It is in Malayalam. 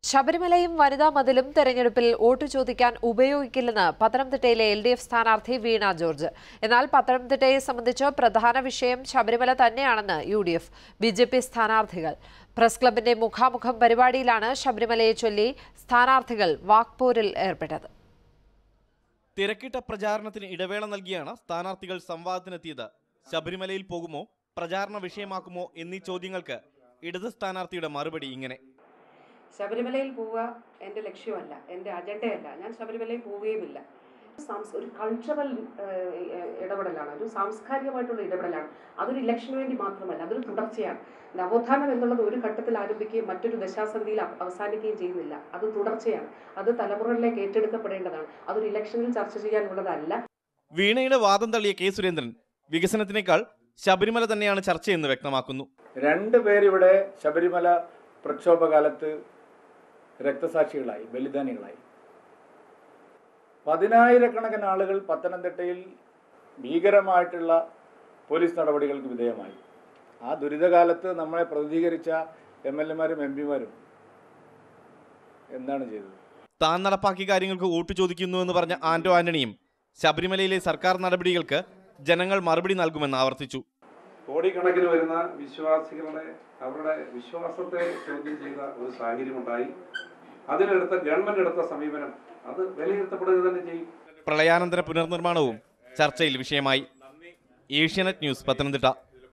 ശബരിമലയും വനിതാ മതിലും തെരഞ്ഞെടുപ്പിൽ വോട്ട് ചോദിക്കാൻ ഉപയോഗിക്കില്ലെന്ന് പത്തനംതിട്ടയിലെ എൽ ഡി എഫ് സ്ഥാനാർത്ഥി വീണ ജോർജ് എന്നാൽ പത്തനംതിട്ടയെ സംബന്ധിച്ച് പ്രധാന വിഷയം ശബരിമല തന്നെയാണെന്ന് U D F B J P സ്ഥാനാർത്ഥികൾ പ്രസ് ക്ലബിന്റെ മുഖാമുഖം പരിപാടിയിലാണ് ശബരിമലയെ ചൊല്ലി സ്ഥാനാർത്ഥികൾ വാക്പോരിൽ ഏർപ്പെട്ടത് തിരക്കിട്ട പ്രചാരണത്തിന് ഇടവേള നൽകിയാണ് സ്ഥാനാർത്ഥികൾ സംവാദത്തിനെത്തിയത് ശബരിമലയിൽ പോകുമോ പ്രചാരണ വിഷയമാക്കുമോ എന്നീ ചോദ്യങ്ങൾക്ക് ഇടത് സ്ഥാനാർത്ഥിയുടെ മറുപടി ഇങ്ങനെ ശബരിമലയിൽ പോവുക എൻ്റെ ലക്ഷ്യമല്ല എൻ്റെ അജണ്ടയല്ല ഞാൻ ശബരിമലയിൽ പോവുകയുമില്ല സാംസ് ഒരു കൾച്ചറൽ ഇടപെടലാണ് ഒരു സാംസ്കാരികമായിട്ടുള്ള ഇടപെടലാണ് അതൊരു ഇലക്ഷന് വേണ്ടി മാത്രമല്ല അതൊരു തുടർച്ചയാണ് നവോത്ഥാനം എന്നുള്ളത് ഒരു ഘട്ടത്തിൽ ആരംഭിക്കുകയും മറ്റൊരു ദശാസന്ധിയിൽ അവ- അവസാനിക്കുകയും ചെയ്യുന്നില്ല അത് തുടർച്ചയാണ് അത് തലമുറകളിലേക്ക് ഏറ്റെടുക്കപ്പെടേണ്ടതാണ് അതൊരു ഇലക്ഷനിൽ ചർച്ച ചെയ്യാനുള്ളതല്ല വീണയുടെ വാദം തള്ളിയ കെ സുരേന്ദ്രൻ വികസനത്തിനേക്കാൾ ശബരിമല തന്നെയാണ് ചർച്ചയെന്ന് വ്യക്തമാക്കുന്നു രണ്ട് പേരിവിടെ ശബരിമല പ്രക്ഷോഭകാലത്ത് രക്തസാക്ഷികളായി ബലിദാനികളായി പതിനായിരക്കണക്കിന് ആളുകൾ പത്തനംതിട്ടയിൽ ഭീകരമായിട്ടുള്ള പോലീസ് നടപടികൾക്ക് വിധേയമായി ആ ദുരിതകാലത്ത് നമ്മളെ പ്രതിനിധീകരിച്ച എം എൽ എമാരും എം പിമാരും എന്താണ് ചെയ്തത് താൻ നടപ്പാക്കിയ കാര്യങ്ങൾക്ക് വോട്ട് ചോദിക്കുന്നുവെന്ന് പറഞ്ഞ ആന്റോ ആന്റണിയും ശബരിമലയിലെ സർക്കാർ നടപടികൾക്ക് ജനങ്ങൾ മറുപടി നൽകുമെന്ന് ആവർത്തിച്ചു കോടിക്കണക്കിന് വരുന്ന വിശ്വാസികളുടെ അവരുടെ വിശ്വാസത്തെ ചോദ്യം ചെയ്ത ഒരു സാഹചര്യമുണ്ടായി അതിനെടുത്ത ഗവൺമെന്റ് എടുത്ത സമീപനം അത് വിലയിരുത്തപ്പെടുക തന്നെ ചെയ്യും പ്രളയാനന്തര പുനർനിർമ്മാണവും ചർച്ചയിൽ വിഷയമായി ഏഷ്യാനെറ്റ് ന്യൂസ് പത്തനംതിട്ട